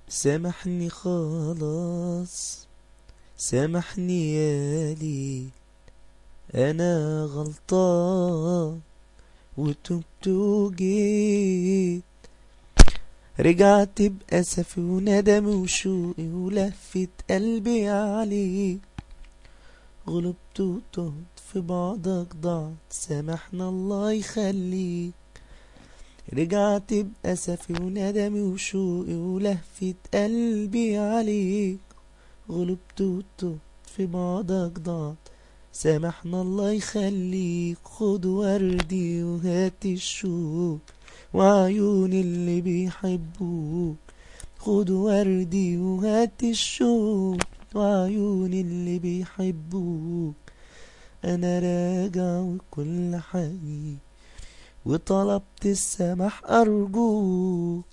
سامحني خلاص سامحني يا ليل انا غلطان وتبت وجيت رجعت بأسفي وندمي وشوقي ولفت قلبي عليك غلبت وتهت في بعضك ضعت سامحنا الله يخليك رجعت بأسفي وندمي وشوقي ولهفة قلبي عليك غلبت وتهت في بعضك ضعت سامحنا الله يخليك خد وردي وهات الشوق وعيون اللي بيحبوك خد وردي وهات الشوق وعيون اللي بيحبوك انا راجع وكل حقيقي وطلبت السماح ارجوك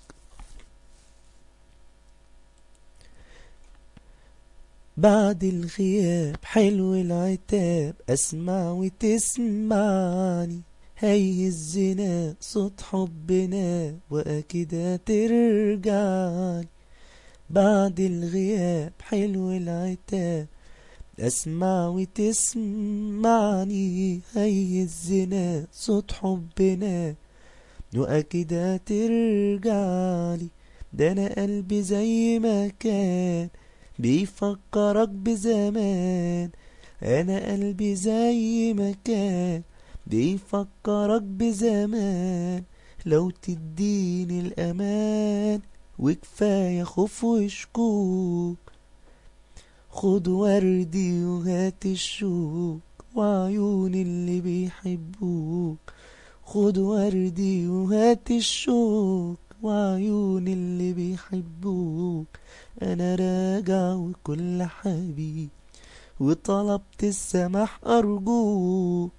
بعد الغياب حلو العتاب اسمع وتسمعني هيهزنا صوت حبنا واكيد هترجعلي بعد الغياب حلو العتاب اسمع وتسمعني هيهزنا صوت حبنا واكيد هترجعلي ده انا قلبي زي ما كان بيفكرك بزمان انا قلبي زي ما كان بيفكرك بزمان لو تديني الامان وكفاية خوف وشكوك خد وردي وهات الشوق وعيون اللي بيحبوك خد وردي وهات الشوق وعيون اللي بيحبوك انا راجع وكل حبيب وطلبت السماح ارجوك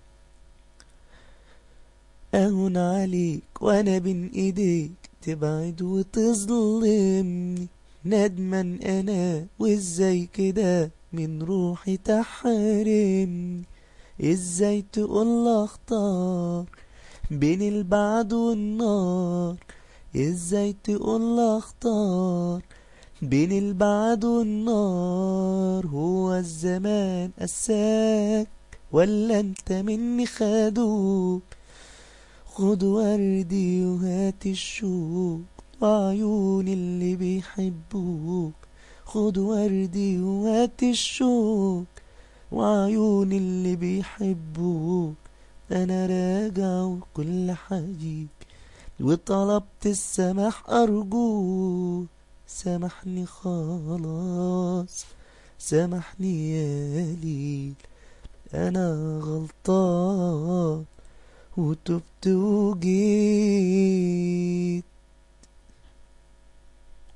اهون عليك وانا بين ايديك تبعد وتظلمني ندمان انا وازاي كده من روحي تحرمني ازاي تقول اختار بين البعد والنار ازاي تقول اختار بين البعد والنار هو الزمان قساك ولا انت مني خدوك خد وردي وهات الشوق وعيون اللي بيحبوك خد وردي وهات الشوق وعيون اللي بيحبوك انا راجع وكل حبيب وطلبت السماح ارجوك سامحني خلاص سامحني يا ليل انا غلطان وتبت وجيت